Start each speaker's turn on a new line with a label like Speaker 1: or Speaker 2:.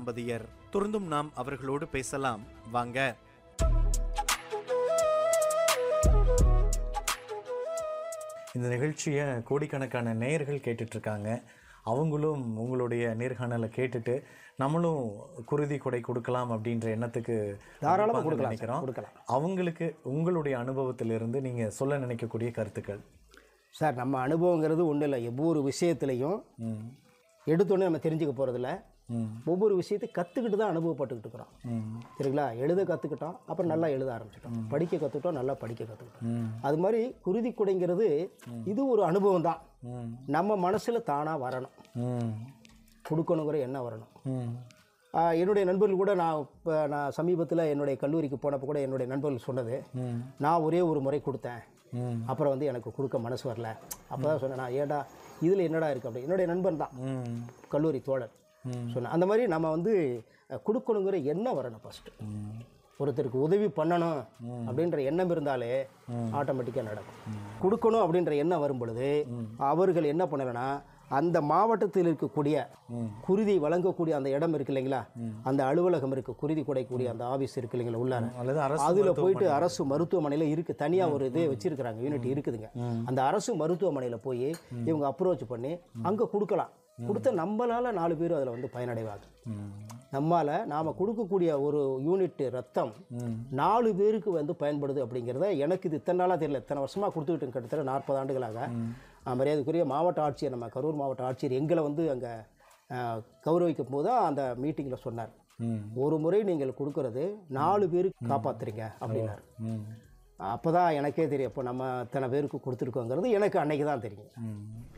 Speaker 1: தம்பதியர் தொடர்ந்தும் நாம் அவர்களோடு பேசலாம் வாங்க இந்த நிகழ்ச்சியை கோடிக்கணக்கான நேயர்கள் கேட்டுட்டு இருக்காங்க அவங்களும் உங்களுடைய நேர்காணலை கேட்டுட்டு நம்மளும் குருதி கொடை கொடுக்கலாம் அப்படின்ற எண்ணத்துக்கு
Speaker 2: தாராளமா
Speaker 1: வந்திருப்பாங்கன்னு
Speaker 2: கொடுக்கலாம் சார்,
Speaker 1: நினைக்கிறோம்
Speaker 2: கொடுக்கலாம்.
Speaker 1: அவங்களுக்கு உங்களுடைய அனுபவத்திலிருந்து நீங்க சொல்ல நினைக்கக்கூடிய கருத்துக்கள்
Speaker 2: சார் நம்ம அனுபவங்கிறது ஒன்றும் இல்லை ஒவ்வொரு விஷயத்துலையும்
Speaker 1: ம்
Speaker 2: எடுத்தோடனே நம்ம தெரிஞ்சுக்க போகிறதில்ல
Speaker 1: ம்
Speaker 2: ஒவ்வொரு விஷயத்தை கற்றுக்கிட்டு தான் அனுபவப்பட்டுக்கிட்டு இருக்கிறோம்
Speaker 1: ம்
Speaker 2: சரிங்களா எழுத கற்றுக்கிட்டோம் அப்புறம் நல்லா எழுத ஆரம்பிச்சிட்டோம் படிக்க கற்றுக்கிட்டோம் நல்லா படிக்க கற்றுக்கிட்டோம்
Speaker 1: ம்
Speaker 2: அது மாதிரி குருதி குடைங்கிறது இது ஒரு அனுபவம் தான்
Speaker 1: ம்
Speaker 2: நம்ம மனசில் தானாக வரணும்
Speaker 1: ம்
Speaker 2: கொடுக்கணுங்கிற எண்ணம் வரணும்
Speaker 1: ம்
Speaker 2: ஆ, என்னுடைய நண்பர்கள் கூட நான் இப்போ நான் சமீபத்தில் என்னுடைய கல்லூரிக்கு போனப்போ கூட என்னுடைய நண்பர்கள் சொன்னது
Speaker 1: ம்
Speaker 2: நான் ஒரே ஒரு முறை கொடுத்தேன்
Speaker 1: ம்
Speaker 2: அப்புறம் வந்து எனக்கு கொடுக்க மனசு வரல அப்போ தான் சொன்னேன் நான் ஏடா இதில் என்னடா இருக்குது அப்படி என்னுடைய நண்பன் தான்
Speaker 1: ம்
Speaker 2: கல்லூரி தோழர்
Speaker 1: ம்.
Speaker 2: சொன்னேன் அந்த மாதிரி நம்ம வந்து அஹ், கொடுக்கணுங்கிற எண்ணம் வரணும் ஃபஸ்ட்டு
Speaker 1: ம்
Speaker 2: ஒருத்தருக்கு உதவி பண்ணணும் அப்படின்ற எண்ணம் இருந்தாலே ஆட்டோமேட்டிக்காக நடக்கும் கொடுக்கணும் அப்படின்ற எண்ணம் வரும் பொழுது அவர்கள் என்ன பண்ணலைன்னா அந்த மாவட்டத்தில் இருக்கக்கூடிய குருதி வழங்கக்கூடிய அந்த இடம் இருக்கு இல்லைங்களா அந்த அலுவலகம் இருக்கு குருதி குடைக்கூடிய அந்த ஆபீஸ் இருக்கு இல்லைங்களா உள்ளார
Speaker 1: அல்லது அரசு
Speaker 2: அதுல போயிட்டு அரசு மருத்துவமனையில இருக்கு தனியா ஒரு இது வச்சிருக்கிறாங்க யூனிட் இருக்குதுங்க அந்த அரசு மருத்துவமனையில போய் இவங்க அப்ரோச் பண்ணி அங்க கொடுக்கலாம் கொடுத்த நம்மளால நாலு பேர் அதுல வந்து பயனடைவாங்க
Speaker 1: ம்
Speaker 2: நம்மால நாம கொடுக்கக்கூடிய ஒரு யூனிட் ரத்தம்
Speaker 1: ம்
Speaker 2: நாலு பேருக்கு வந்து பயன்படுது அப்படிங்கிறத எனக்கு இது இத்தனை நாளாக தெரியல இத்தனை வருஷமாக கொடுத்துக்கிட்டு கிட்டத்தட்ட நாற்பது ஆண்டுகளாக ஆஹ், மரியாதைக்குரிய மாவட்ட ஆட்சியர் நம்ம கரூர் மாவட்ட ஆட்சியர் எங்களை வந்து அங்கே கௌரவிக்கும் போது தான் அந்த மீட்டிங்கில் சொன்னார்
Speaker 1: ம்
Speaker 2: ஒரு முறை நீங்கள் கொடுக்கறது நாலு பேருக்கு காப்பாத்துறீங்க அப்படின்னாரு
Speaker 1: ம்
Speaker 2: அப்போ தான் எனக்கே தெரியும் இப்போ நம்ம இத்தனை பேருக்கு கொடுத்துருக்கோங்கிறது எனக்கு அன்னைக்கு தான் தெரியும்
Speaker 1: ம்